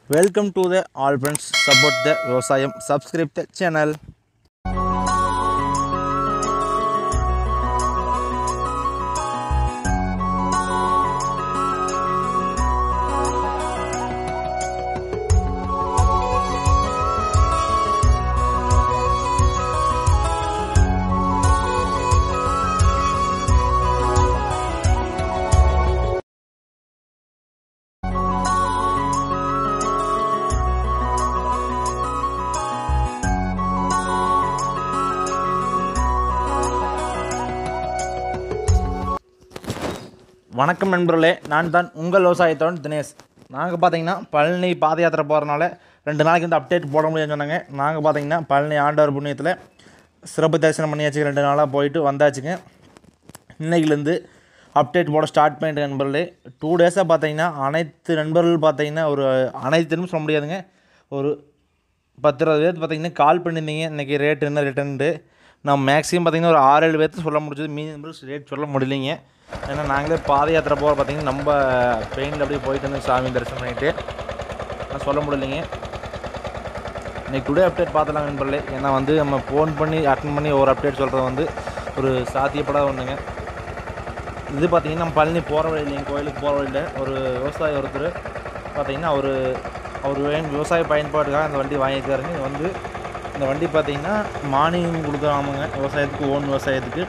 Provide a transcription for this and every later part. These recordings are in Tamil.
welcome to the all friends support the விவசாயம் சப்ஸ்கிரைப் த சேனல் வணக்கம் நண்பர்களே நான் தான் உங்கள் விவசாயத்தோன் தினேஷ் நாங்கள் பார்த்தீங்கன்னா பழனி பாத யாத்திரை போகிறனால ரெண்டு நாளைக்கு வந்து அப்டேட் போட முடியும்னு சொன்னாங்க நாங்கள் பார்த்தீங்கன்னா பழனி ஆண்டவர் புண்ணியத்தில் சிறப்பு தரிசனம் பண்ணியாச்சு ரெண்டு நாளாக போயிட்டு வந்தாச்சுங்க இன்னைக்குலேருந்து அப்டேட் போட ஸ்டார்ட் பண்ணிட்டு நண்பர்களே டூ டேஸாக பார்த்தீங்கன்னா அனைத்து நண்பர்கள் பார்த்தீங்கன்னா ஒரு அனைத்துன்னு சொல்ல முடியாதுங்க ஒரு பத்து இருபது பேர்த்து பார்த்தீங்கன்னா கால் பண்ணியிருந்தீங்க இன்றைக்கி ரேட் என்ன ரேட்டுன்ட்டு நான் மேக்ஸிமம் பார்த்தீங்கன்னா ஒரு ஆறு ஏழு பேர்த்து சொல்ல முடிஞ்சது மீதி நம்பர்ஸ் ரேட் சொல்ல முடியலைங்க ஏன்னா நாங்களே பாத யாத்திரை போகிற பார்த்தீங்கன்னா நம்ம பெயிண்டில் அப்படியே போயிட்டு வந்து சாமி தரிசனம் பண்ணிட்டு நான் சொல்ல முடியலைங்க இன்னைக்கு டுடே அப்டேட் பார்த்துலாம் நண்பர்களே ஏன்னா வந்து நம்ம ஃபோன் பண்ணி அட்டன் பண்ணி ஒரு அப்டேட் சொல்கிறது வந்து ஒரு சாத்தியப்படாத ஒன்றுங்க இது பார்த்தீங்கன்னா நம்ம பழனி போகிற வழியில் எங்கள் கோயிலுக்கு போகிற வழியில் ஒரு விவசாயி ஒருத்தர் பார்த்தீங்கன்னா அவர் அவர் வேணும் விவசாய பயன்பாட்டுக்காக அந்த வண்டி வாங்கியிருக்காருங்க இது வந்து இந்த வண்டி பார்த்தீங்கன்னா மானியம் கொடுக்குறாமுங்க விவசாயத்துக்கு ஓன் விவசாயத்துக்கு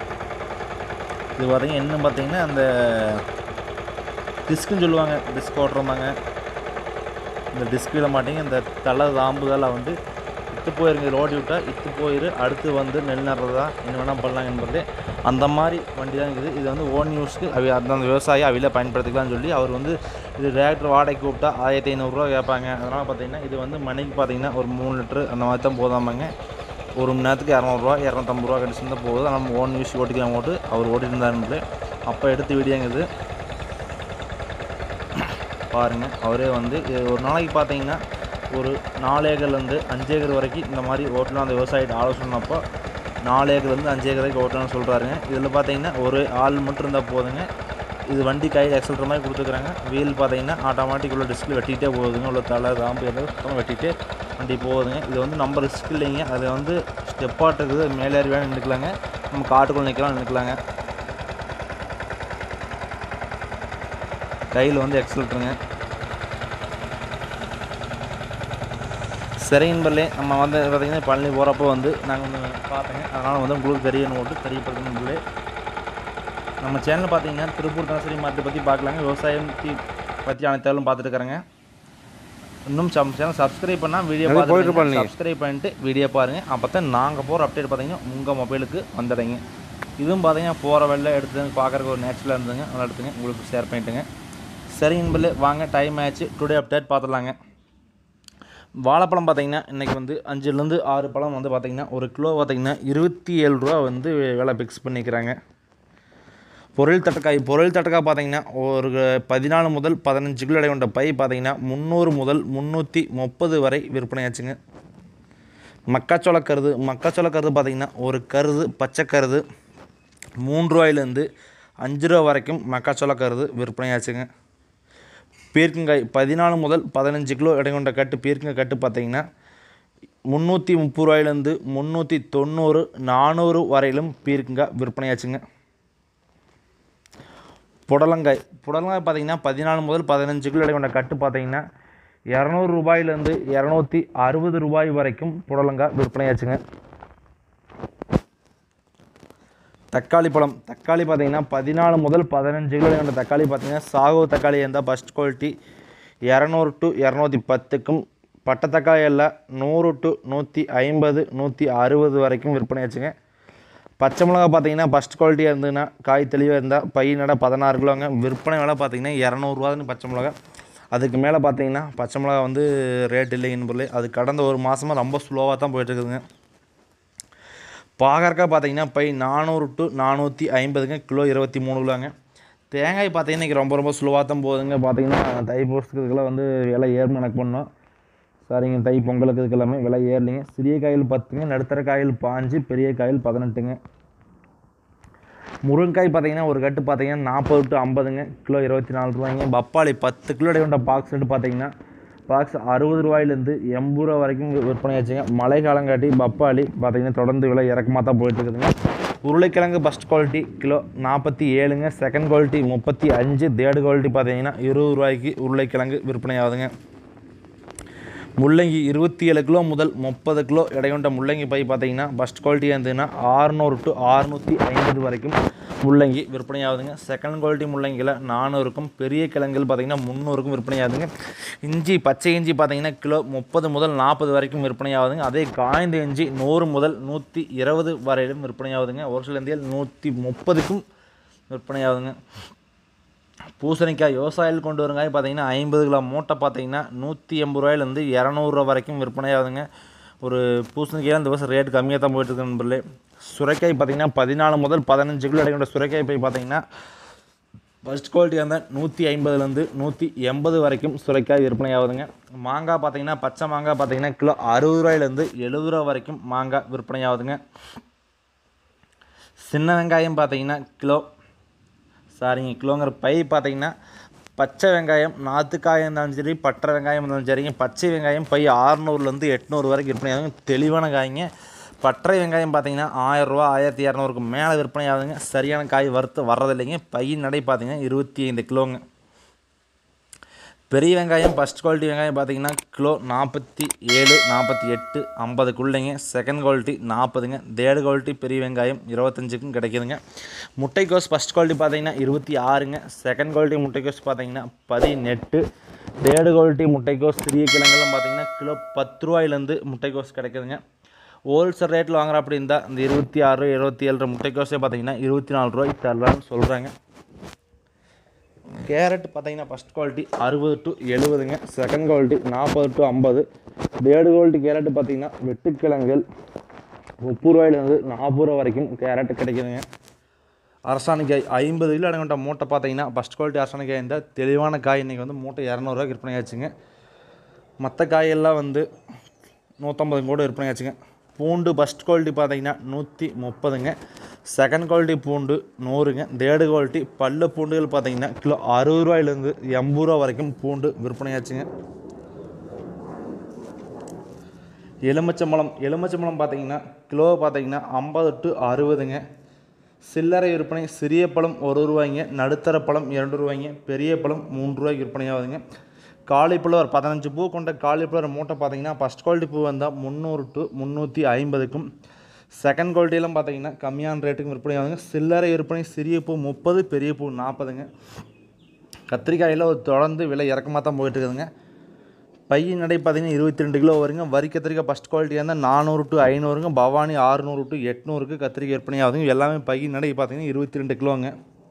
இது பார்த்தீங்கன்னா என்ன பார்த்தீங்கன்னா அந்த டிஸ்க்குன்னு சொல்லுவாங்க டிஸ்க் ஓட்டுறோமாங்க இந்த டிஸ்கில் மாட்டிங்க இந்த தலை தாம்புதெல்லாம் வந்து இத்து போயிருங்க இதில் ஓட்டி விட்டால் இத்து போயிரு அடுத்து வந்து நெல் நடுறதா என்ன வேணால் பண்ணலாம் என்பது அந்த மாதிரி வண்டி தான் இருக்குது இது வந்து ஓன் யூஸ்க்கு அவி அந்த விவசாயி அவையில் பயன்படுத்திக்கலாம்னு சொல்லி அவர் வந்து இது டிராக்டர் வாடகைக்கு கூப்பிட்டா ஆயிரத்தி ஐநூறுரூவா கேட்பாங்க அதனால் பார்த்தீங்கன்னா இது வந்து மணிக்கு பார்த்தீங்கன்னா ஒரு மூணு லிட்ரு அந்த மாதிரி தான் போதாமாங்க ஒரு மணி நேரத்துக்கு இரநூறுவா இரநூத்தம்பது ரூபா கிடச்சி தான் போகுது நம்ம ஓன் யூஸ் ஓட்டிக்கலாம் ஓட்டு அவர் ஓட்டிட்டு இருந்தாருன்னு அப்போ எடுத்து வீடியோங்குது பாருங்கள் அவரே வந்து இது ஒரு நாளைக்கு பார்த்தீங்கன்னா ஒரு நாலு ஏக்கர்லேருந்து அஞ்சு ஏக்கர் வரைக்கும் இந்த மாதிரி ஓட்டலாம் அந்த விவசாயிட்ட ஆலோசனைப்போ நாலு ஏக்கர்லேருந்து அஞ்சு ஏக்கர் வரைக்கும் ஓட்டலாம்னு சொல்கிறாருங்க இதில் பார்த்தீங்கன்னா ஒரு ஆள் மட்டும் இருந்தால் போதுங்க இது வண்டி கையில் எக்ஸல்ட்ரு மாதிரி கொடுத்துக்குறாங்க வீல் பார்த்தீங்கன்னா ஆட்டோமேட்டிக் உள்ள டிஸ்கில் வெட்டிகிட்டே போகுதுங்க உள்ள தலை ராம்பு எதாவது சுத்தமாக வெட்டிகிட்டே வண்டி போகுதுங்க இது வந்து நம்ம ரிஸ்க் இல்லைங்க அது வந்து ஸ்டெப்பாட்டு இருக்குது மேலேறி வேணும் நின்றுக்கலாங்க நம்ம காட்டுக்குள்ள நிற்கலாம் நின்றுக்கலாங்க கையில் வந்து எக்ஸல்ட்ருங்க சரி நண்பர்களே நம்ம வந்து பார்த்திங்கன்னா பழனி போகிறப்போ வந்து நாங்கள் வந்து பார்த்தேங்க அதனால் வந்து உங்களுக்கு தெரியணும் போட்டு தெரியப்படுது நண்பர்களே நம்ம சேனல் பார்த்தீங்கன்னா திருப்பூர் தனசரி மார்க்கெட் பற்றி பார்க்கலாங்க விவசாயம் பற்றி அனைத்தாலும் பார்த்துட்டு இருக்கிறேங்க இன்னும் சம் சேனல் சப்ஸ்கிரைப் பண்ணால் வீடியோ பார்த்து சப்ஸ்கிரைப் பண்ணிட்டு வீடியோ பாருங்கள் அப்போ தான் நாங்கள் போகிற அப்டேட் பார்த்தீங்கன்னா உங்கள் மொபைலுக்கு வந்துடுங்க இதுவும் பார்த்தீங்கன்னா போகிற வெளில எடுத்து பார்க்குறக்கு ஒரு நேச்சுரலாக இருந்துங்க நல்லா எடுத்துங்க உங்களுக்கு ஷேர் பண்ணிட்டுங்க சரி நண்பர்களே வாங்க டைம் ஆச்சு டுடே அப்டேட் பார்த்துடலாங்க வாழைப்பழம் பார்த்தீங்கன்னா இன்றைக்கி வந்து அஞ்சுலேருந்து ஆறு பழம் வந்து பார்த்திங்கன்னா ஒரு கிலோ பார்த்திங்கன்னா இருபத்தி ஏழு ரூபா வந்து விலை ஃபிக்ஸ் பண்ணிக்கிறாங்க பொருள் தட்டக்காய் பொருள் தட்டக்காய் பார்த்தீங்கன்னா ஒரு பதினாலு முதல் பதினஞ்சு கிலோ எடை கொண்ட பை பார்த்தீங்கன்னா முந்நூறு முதல் முந்நூற்றி முப்பது வரை விற்பனையாச்சுங்க மக்காச்சோள கருது மக்காச்சோள கருது பார்த்திங்கன்னா ஒரு கருது பச்சை கருது மூன்று ரூபாயிலேருந்து அஞ்சு ரூபா வரைக்கும் மக்காச்சோள கருது விற்பனையாச்சுங்க பீர்க்கங்காய் பதினாலு முதல் பதினஞ்சு கிலோ எடை கொண்ட கட்டு பீர்க்கங்காய் கட்டு பார்த்தீங்கன்னா முந்நூற்றி முப்பது ரூபாயிலேருந்து முந்நூற்றி தொண்ணூறு நானூறு வரையிலும் பீர்க்கங்காய் விற்பனையாச்சுங்க புடலங்காய் புடலங்காய் பார்த்தீங்கன்னா பதினாலு முதல் பதினஞ்சு கிலோ எடை கொண்ட கட்டு பார்த்தீங்கன்னா இரநூறு ரூபாயிலேருந்து இரநூத்தி அறுபது ரூபாய் வரைக்கும் புடலங்காய் விற்பனையாச்சுங்க தக்காளி பழம் தக்காளி பார்த்தீங்கன்னா பதினாலு முதல் பதினஞ்சு கிலோ கொண்ட தக்காளி பார்த்தீங்கன்னா சாகோ தக்காளி இருந்தால் ஃபஸ்ட் குவாலிட்டி இரநூறு டு இரநூத்தி பத்துக்கும் பட்டை தக்காளி எல்லாம் நூறு டு நூற்றி ஐம்பது நூற்றி அறுபது வரைக்கும் விற்பனையாச்சுங்க பச்சை மிளகா பார்த்தீங்கன்னா ஃபஸ்ட் குவாலிட்டியாக இருந்ததுன்னா காய் தெளிவாக இருந்தால் பை நட பதினாறு கிலோங்க விற்பனை விலை பார்த்தீங்கன்னா இரநூறுவாதுன்னு பச்சை மிளகா அதுக்கு மேலே பார்த்தீங்கன்னா பச்சை மிளகா வந்து ரேட் இல்லைங்கன்னு பொருள் அது கடந்த ஒரு மாதமாக ரொம்ப ஸ்லோவாக தான் போயிட்டுருக்குதுங்க பாகற்காய் பார்த்தீங்கன்னா பை நானூறு டு நானூற்றி ஐம்பதுங்க கிலோ இருபத்தி மூணு கிலோங்க தேங்காய் பார்த்தீங்கன்னா இன்றைக்கி ரொம்ப ரொம்ப ஸ்லோவாக தான் போகுதுங்க பார்த்தீங்கன்னா தை போஸ்ட்டுக்கெல்லாம் வந்து விலை ஏறும் எனக்கு பண்ணோம் சரிங்க தை பொங்கலுக்கு இதுக்கு எல்லாமே விலை ஏறலிங்க சிறிய காயில் பத்துங்க நடுத்தர காயில் பாஞ்சு பெரிய காயில் பதினெட்டுங்க முருங்கைக்காய் பார்த்தீங்கன்னா ஒரு கட்டு பார்த்தீங்கன்னா நாற்பது டு ஐம்பதுங்க கிலோ இருபத்தி நாலு ரூபாய்ங்க பப்பாளி பத்து கிலோ கொண்ட பாக்ஸ் ரெட்டு பார்த்தீங்கன்னா பாக்ஸ் அறுபது ரூபாயிலேருந்து எண்பது ரூபா வரைக்கும் விற்பனை ஆச்சுங்க மழை காலங்காட்டி பப்பாளி பார்த்தீங்கன்னா தொடர்ந்து விலை இறக்கமாக தான் போயிட்டு இருக்குதுங்க உருளைக்கிழங்கு ஃபஸ்ட் குவாலிட்டி கிலோ நாற்பத்தி ஏழுங்க செகண்ட் குவாலிட்டி முப்பத்தி அஞ்சு தேர்டு குவாலிட்டி பார்த்தீங்கன்னா இருபது ரூபாய்க்கு உருளைக்கிழங்கு விற்பனை ஆகுதுங்க முள்ளங்கி இருபத்தி ஏழு கிலோ முதல் முப்பது கிலோ எடை கொண்ட முள்ளங்கி பை பார்த்தீங்கன்னா ஃபஸ்ட் குவாலிட்டி இருந்ததுன்னா ஆறுநூறு டு அறுநூற்றி ஐம்பது வரைக்கும் முள்ளங்கி விற்பனை ஆகுதுங்க செகண்ட் குவாலிட்டி முள்ளங்கியில் நானூறுக்கும் பெரிய கிழங்குகள் பார்த்தீங்கன்னா முந்நூறுக்கும் விற்பனை ஆகுதுங்க இஞ்சி பச்சை இஞ்சி பார்த்தீங்கன்னா கிலோ முப்பது முதல் நாற்பது வரைக்கும் விற்பனை ஆகுதுங்க அதே காய்ந்த இஞ்சி நூறு முதல் நூற்றி இருபது வரையிலும் விற்பனை ஆகுதுங்க ஒரு சில இந்தியில் நூற்றி முப்பதுக்கும் விற்பனை ஆகுதுங்க பூசணிக்காய் விவசாயிகள் கொண்டு வருங்காய் பார்த்தீங்கன்னா ஐம்பது கிலோ மூட்டை பார்த்தீங்கன்னா நூற்றி எண்பது ரூபாயிலேருந்து இரநூறுவா வரைக்கும் விற்பனை ஆகுதுங்க ஒரு பூசணிக்காய் இந்த வருஷம் ரேட் கம்மியாக தான் போயிட்டு இருக்கு நண்பர்களே சுரைக்காய் பார்த்தீங்கன்னா பதினாலு முதல் பதினஞ்சு கிலோ அடைக்கிற சுரைக்காய் போய் பார்த்தீங்கன்னா ஃபஸ்ட் குவாலிட்டியாக இருந்தால் நூற்றி ஐம்பதுலேருந்து நூற்றி எண்பது வரைக்கும் சுரைக்காய் விற்பனை ஆகுதுங்க மாங்காய் பார்த்தீங்கன்னா பச்சை மாங்காய் பார்த்தீங்கன்னா கிலோ அறுபது ரூபாயிலேருந்து எழுபது ரூபா வரைக்கும் மாங்காய் விற்பனை ஆகுதுங்க சின்ன வெங்காயம் பார்த்தீங்கன்னா கிலோ சாரிங்க கிலோங்கிற பை பார்த்தீங்கன்னா பச்சை வெங்காயம் நாற்றுக்காயம் இருந்தாலும் சரி பட்டை வெங்காயம் இருந்தாலும் சரிங்க பச்சை வெங்காயம் பை ஆறுநூறுலேருந்து எட்நூறு வரைக்கும் விற்பனை ஆகுதுங்க தெளிவான காய்ங்க பட்டை வெங்காயம் பார்த்தீங்கன்னா ஆயிரரூவா ஆயிரத்தி இரநூறுக்கு மேலே விற்பனை ஆகுதுங்க சரியான காய் வறுத்து வர்றதில்லைங்க பையின் நடை பார்த்தீங்கன்னா இருபத்தி ஐந்து கிலோங்க பெரிய வெங்காயம் ஃபஸ்ட் குவாலிட்டி வெங்காயம் பார்த்தீங்கன்னா கிலோ நாற்பத்தி ஏழு நாற்பத்தி எட்டு ஐம்பதுக்குள்ளைங்க செகண்ட் குவாலிட்டி நாற்பதுங்க தேர்டு குவாலிட்டி பெரிய வெங்காயம் இருபத்தஞ்சுக்கும் கிடைக்குதுங்க முட்டைக்கோஸ் ஃபஸ்ட் குவாலிட்டி பார்த்தீங்கன்னா இருபத்தி ஆறுங்க செகண்ட் குவாலிட்டி முட்டைக்கோஸ் பார்த்தீங்கன்னா பதினெட்டு தேர்டு குவாலிட்டி முட்டைக்கோஸ் சிறிய கிழங்குலாம் பார்த்தீங்கன்னா கிலோ பத்து ரூபாயிலேருந்து முட்டைக்கோஸ் கிடைக்குதுங்க ஹோல்சேல் ரேட்டில் வாங்குற அப்படி இருந்தால் இந்த இருபத்தி ஆறு இருபத்தி ஏழு முட்டைக்கோஸே பார்த்தீங்கன்னா இருபத்தி நாலு ரூபாய்க்கு தரலான்னு சொல்கிறாங்க கேரட் பார்த்தீங்கன்னா ஃபஸ்ட் குவாலிட்டி அறுபது டு எழுபதுங்க செகண்ட் குவாலிட்டி நாற்பது டு ஐம்பது தேர்டு குவாலிட்டி கேரட் பார்த்தீங்கன்னா வெட்டுக்கிழங்குகள் முப்பது ரூபாயிலேருந்து நாற்பது ரூபா வரைக்கும் கேரட் கிடைக்குதுங்க அரசாணிக்காய் ஐம்பது கிலோ அடங்கிட்ட மூட்டை பார்த்தீங்கன்னா ஃபஸ்ட் குவாலிட்டி அரசாணிக்காய் இருந்தால் தெளிவான காய் இன்றைக்கி வந்து மூட்டை இரநூறுவா விற்பனை ஆச்சுங்க மற்ற காயெல்லாம் வந்து நூற்றம்பது கூட விற்பனை ஆச்சுங்க பூண்டு ஃபஸ்ட் குவாலிட்டி பார்த்தீங்கன்னா நூற்றி முப்பதுங்க செகண்ட் குவாலிட்டி பூண்டு நூறுங்க தேர்டு குவாலிட்டி பல்லு பூண்டுகள் பார்த்தீங்கன்னா கிலோ அறுபது ரூபாயிலேருந்து எண்பது ரூபா வரைக்கும் பூண்டு விற்பனையாச்சுங்க எலுமிச்சம்பழம் எலுமிச்சம்பழம் பார்த்தீங்கன்னா கிலோ பார்த்தீங்கன்னா ஐம்பது டு அறுபதுங்க சில்லறை விற்பனை சிறிய பழம் ஒரு ரூபாய்ங்க நடுத்தர பழம் இரண்டு ரூபாய்ங்க பெரிய பழம் மூன்று ரூபாய்க்கு விற்பனை ஆகுதுங்க காலிஃப்ளவர் பதினஞ்சு பூ கொண்ட காலிஃப்ளவர் மூட்டை பார்த்தீங்கன்னா ஃபஸ்ட் குவாலிட்டி பூ வந்தால் முந்நூறு டு முந்நூற்றி ஐம்பதுக்கும் செகண்ட் குவாலிட்டியெல்லாம் பார்த்தீங்கன்னா கம்மியான ரேட்டுக்கு விற்பனை ஆகுதுங்க சில்லறை விற்பனை சிறிய பூ முப்பது பெரிய பூ நாற்பதுங்க கத்திரிக்காயில் ஒரு தொடர்ந்து விலை இறக்கமாக தான் போயிட்டு இருக்குதுங்க பையன் நடை பார்த்தீங்கன்னா இருபத்தி ரெண்டு கிலோ வருங்க வரி கத்திரிக்காய் ஃபஸ்ட் குவாலிட்டியாக இருந்தால் நானூறு டு ஐநூறுங்க பவானி ஆறுநூறு டு எட்நூறுக்கு கத்திரிக்காய் விற்பனை ஆகுதுங்க எல்லாமே பையன் நடை பார்த்தீங்கன்னா இருபத்தி ரெண்டு கிலோங்க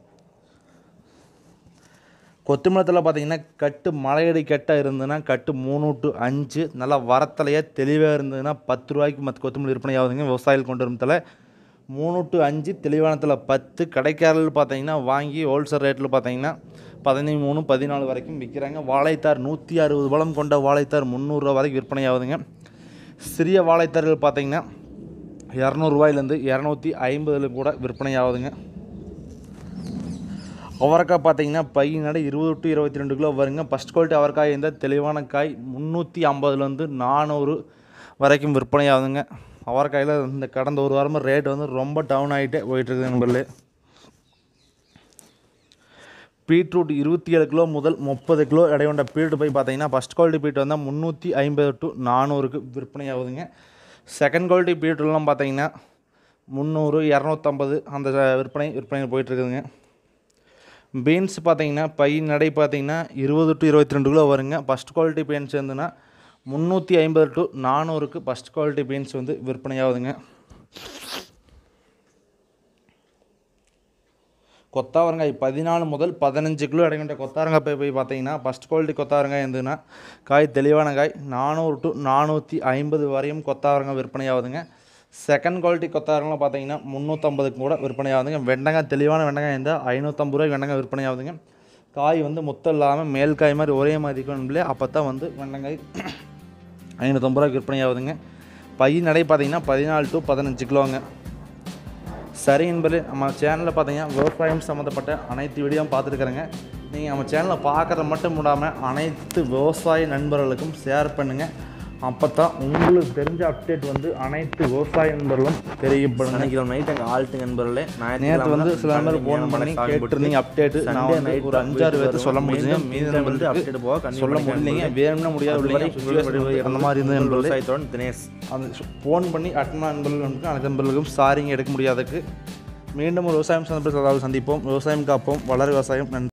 கொத்துமலத்தில் பார்த்தீங்கன்னா கட்டு மலையடி கட்டாக இருந்ததுன்னா கட்டு மூணு டு அஞ்சு நல்லா வரத்தலையாக தெளிவாக இருந்ததுன்னா பத்து ரூபாய்க்கு மற்ற கொத்தமல்லி விற்பனை ஆகுதுங்க விவசாயிகள் கொண்டு வரும் தலை மூணு டு அஞ்சு தெளிவானத்தில் பத்து கடைக்காரர்கள் பார்த்தீங்கன்னா வாங்கி ஹோல்சேல் ரேட்டில் பார்த்தீங்கன்னா பதிமூணு பதினாலு வரைக்கும் விற்கிறாங்க வாழைத்தார் நூற்றி அறுபது பழம் கொண்ட வாழைத்தார் முந்நூறுரூவா வரைக்கும் விற்பனை ஆகுதுங்க சிறிய வாழைத்தார்கள் பார்த்தீங்கன்னா இரநூறுவாயிலேருந்து இரநூத்தி ஐம்பதுல கூட விற்பனை ஆகுதுங்க அவரைக்காய் பார்த்தீங்கன்னா பையனோட இருபது டு இருபத்தி ரெண்டு கிலோ வருங்க ஃபஸ்ட் குவாலிட்டி அவரைக்காய் இருந்தால் தெளிவான காய் முந்நூற்றி ஐம்பதுலேருந்து நானூறு வரைக்கும் விற்பனை ஆகுதுங்க அவரைக்காயில் இந்த கடந்த ஒரு வாரமாக ரேட் வந்து ரொம்ப டவுன் ஆகிட்டே போயிட்டுருக்கு நண்பர்களே பீட்ரூட் இருபத்தி ஏழு கிலோ முதல் முப்பது கிலோ எடை கொண்ட பீட்ரூட் போய் பார்த்தீங்கன்னா ஃபஸ்ட் குவாலிட்டி பீட் வந்தால் முந்நூற்றி ஐம்பது டு நானூறுக்கு விற்பனை ஆகுதுங்க செகண்ட் குவாலிட்டி பீட்ரூட்லாம் பார்த்தீங்கன்னா முந்நூறு இரநூத்தம்பது அந்த விற்பனை விற்பனை போயிட்டுருக்குதுங்க பீன்ஸ் பார்த்தீங்கன்னா பை நடை பார்த்தீங்கன்னா இருபது டு இருபத்தி ரெண்டு கிலோ வருங்க ஃபஸ்ட் குவாலிட்டி பீன்ஸ் வந்துன்னா முந்நூற்றி ஐம்பது டு நானூறுக்கு ஃபஸ்ட் குவாலிட்டி பீன்ஸ் வந்து விற்பனையாகுதுங்க கொத்தாவரங்காய் பதினாலு முதல் பதினஞ்சு கிலோ அடைகின்ற கொத்தாவரங்காய் போய் போய் பார்த்தீங்கன்னா ஃபஸ்ட் குவாலிட்டி கொத்தாவரங்காய் இருந்ததுன்னா காய் தெளிவான காய் நானூறு டு நானூற்றி ஐம்பது வரையும் கொத்தாவரங்காய் விற்பனையாகுதுங்க செகண்ட் குவாலிட்டி கொத்தாவரங்களாம் பார்த்தீங்கன்னா முந்நூற்றம்பதுக்கு கூட விற்பனையாகுதுங்க வெண்டங்காய் தெளிவான வெண்டங்காய் இருந்தால் ஐநூற்றம்பது ரூபாய்க்கு வெண்டங்காய் விற்பனையாகுதுங்க காய் வந்து முத்தம் இல்லாமல் மேல் காய் மாதிரி ஒரே மாதிரி இருக்கணும்லே அப்போ தான் வந்து வெண்டங்காய் ஐநூற்றம்பது ரூபாய்க்கு விற்பனையாகுதுங்க பை நடை பார்த்தீங்கன்னா பதினாலு டு பதினஞ்சு கிலோங்க சரி என்பது நம்ம சேனலில் பார்த்தீங்கன்னா விவசாயம் சம்மந்தப்பட்ட அனைத்து வீடியோவும் பார்த்துருக்குறேங்க நீங்கள் நம்ம சேனலை பார்க்குறது மட்டும் விடாமல் அனைத்து விவசாய நண்பர்களுக்கும் ஷேர் பண்ணுங்கள் அப்போ தான் உங்களுக்கு தெரிஞ்ச அப்டேட் வந்து அனைத்து விவசாய நண்பர்களும் தெரியப்படும் சனிக்கிழமை நைட் எங்கள் ஆல்ட்டு நண்பர்களே நேற்று வந்து சில நம்பர் ஃபோன் பண்ணி கேட்டிருந்தீங்க அப்டேட்டு நான் வந்து ஒரு அஞ்சாறு பேர்த்து சொல்ல முடியுங்க மீதி நம்பருக்கு அப்டேட் போக சொல்ல முடியலைங்க வேணும்னா முடியாது இல்லைங்க சுச்சுவேஷன் அந்த மாதிரி இருந்த நண்பர்களே விவசாயத்தோட தினேஷ் அந்த ஃபோன் பண்ணி அட்மா நண்பர்களுக்கும் அனைத்து நண்பர்களுக்கும் சாரிங்க எடுக்க முடியாததுக்கு மீண்டும் ஒரு விவசாயம் சந்தர்ப்பத்தில் சந்திப்போம் விவசாயம் காப்போம் வளர் விவசாயம் நன்றி